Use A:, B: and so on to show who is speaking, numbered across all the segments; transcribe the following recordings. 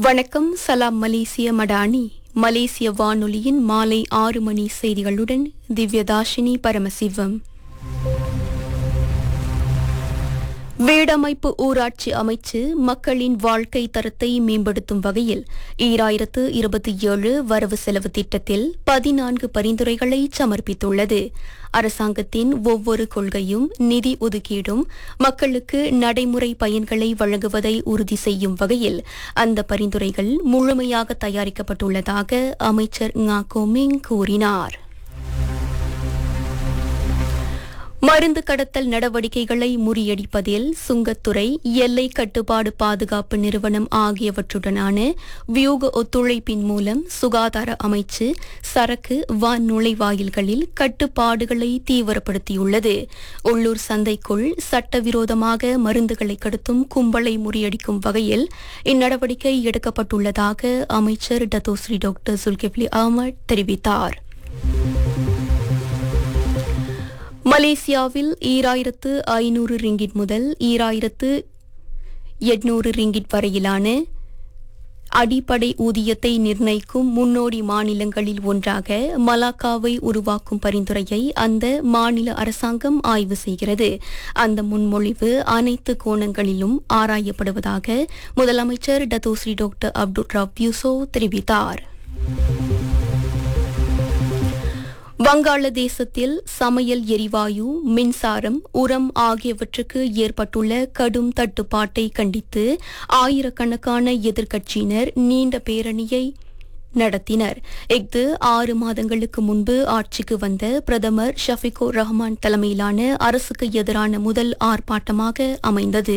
A: வணக்கம் சலாம் மலேசிய மடானி மலேசிய வானொலியின் மாலை ஆறு மணி செய்திகளுடன் திவ்யதாஷினி பரமசிவம் வீடமைப்பு ஊராட்சி அமைச்சு மக்களின் வாழ்க்கை தரத்தை மேம்படுத்தும் வகையில் ஈராயிரத்து இருபத்தி ஏழு வரவு செலவு திட்டத்தில் பதினான்கு பரிந்துரைகளை சமர்ப்பித்துள்ளது அரசாங்கத்தின் ஒவ்வொரு கொள்கையும் நிதி ஒதுக்கீடும் மக்களுக்கு நடைமுறை பயன்களை வழங்குவதை உறுதி செய்யும் வகையில் அந்த பரிந்துரைகள் முழுமையாக தயாரிக்கப்பட்டுள்ளதாக அமைச்சர் ngா கோமிங் கூறினார் மருந்து கடத்தல் நடவடிக்கைகளை முறியடிப்பதில் சுங்கத்துறை எல்லை கட்டுப்பாடு பாதுகாப்பு நிறுவனம் ஆகியவற்றுடனான வியூக ஒத்துழைப்பின் மூலம் சுகாதார அமைச்சு சரக்கு வான் நுழைவாயில்களில் கட்டுப்பாடுகளை தீவிரப்படுத்தியுள்ளது உள்ளூர் சந்தைக்குள் சட்டவிரோதமாக மருந்துகளை கடத்தும் கும்பலை முறியடிக்கும் வகையில் இந்நடவடிக்கை எடுக்கப்பட்டுள்ளதாக அமைச்சர் டத்தோஸ்ரீ டாக்டர் சுல்கிப்லி அஹமட் தெரிவித்தார் மலேசியாவில் ஈராயிரத்து ஐநூறு ரிங்கிட் முதல் ஈராயிரத்து எட்நூறு ரிங்கிட் வரையிலான அடிப்படை ஊதியத்தை நிர்ணயிக்கும் முன்னோடி மாநிலங்களில் ஒன்றாக மலாக்காவை உருவாக்கும் பரிந்துரையை அந்த மாநில அரசாங்கம் ஆய்வு செய்கிறது அந்த முன்மொழிவு அனைத்து கோணங்களிலும் ஆராயப்படுவதாக முதலமைச்சர் டத்தோஸ்ரீ டாக்டர் அப்துல் ரப் யூசோ தெரிவித்தார் வங்காளதேசத்தில் சமையல் எரிவாயு மின்சாரம் உரம் ஆகியவற்றுக்கு ஏற்பட்டுள்ள கடும் தட்டுப்பாட்டை கண்டித்து ஆயிரக்கணக்கான எதிர்க்கட்சியினர் நீண்ட பேரணியை நடத்தினர் இஃது ஆறு மாதங்களுக்கு முன்பு ஆட்சிக்கு வந்த பிரதமர் ஷஃபிகோ ரஹ்மான் தலைமையிலான அரசுக்கு எதிரான முதல் ஆர்ப்பாட்டமாக அமைந்தது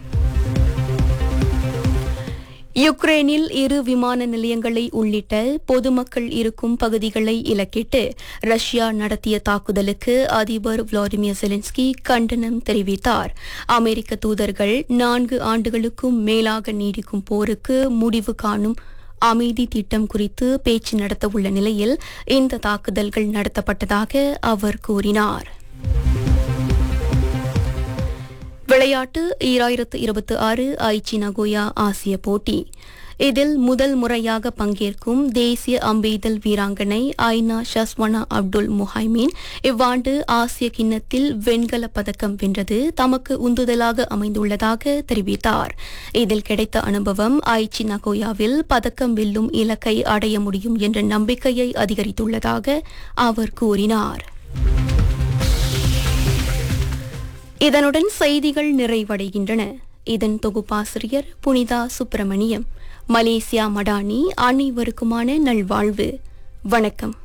A: யுக்ரைனில் இரு விமான நிலையங்களை உள்ளிட்ட பொதுமக்கள் இருக்கும் பகுதிகளை இலக்கிட்டு ரஷ்யா நடத்திய தாக்குதலுக்கு அதிபர் விளாடிமிர் செலன்ஸ்கி கண்டனம் தெரிவித்தார் அமெரிக்க தூதர்கள் நான்கு ஆண்டுகளுக்கும் மேலாக நீடிக்கும் போருக்கு முடிவு காணும் அமைதி திட்டம் குறித்து பேச்சு நடத்தவுள்ள நிலையில் இந்த தாக்குதல்கள் நடத்தப்பட்டதாக அவர் கூறினார் விளையாட்டு ஈராயிரத்து இருபத்தி ஆறு ஐச்சி நகோயா ஆசிய போட்டி இதில் முதல் முறையாக பங்கேற்கும் தேசிய அம்பெய்தல் வீராங்கனை ஐனா ஷஸ்வனா அப்துல் முஹைமீன் இவ்வாண்டு ஆசிய கிண்ணத்தில் வெண்கல பதக்கம் வென்றது தமக்கு உந்துதலாக அமைந்துள்ளதாக தெரிவித்தார் இதில் கிடைத்த அனுபவம் ஐச்சி நகோயாவில் பதக்கம் வெல்லும் இலக்கை அடைய முடியும் என்ற நம்பிக்கையை அதிகரித்துள்ளதாக அவர் கூறினார் இதனுடன் செய்திகள் நிறைவடைகின்றன இதன் தொகுப்பாசிரியர் புனிதா சுப்பிரமணியம் மலேசியா மடானி அனைவருக்குமான நல்வாழ்வு வணக்கம்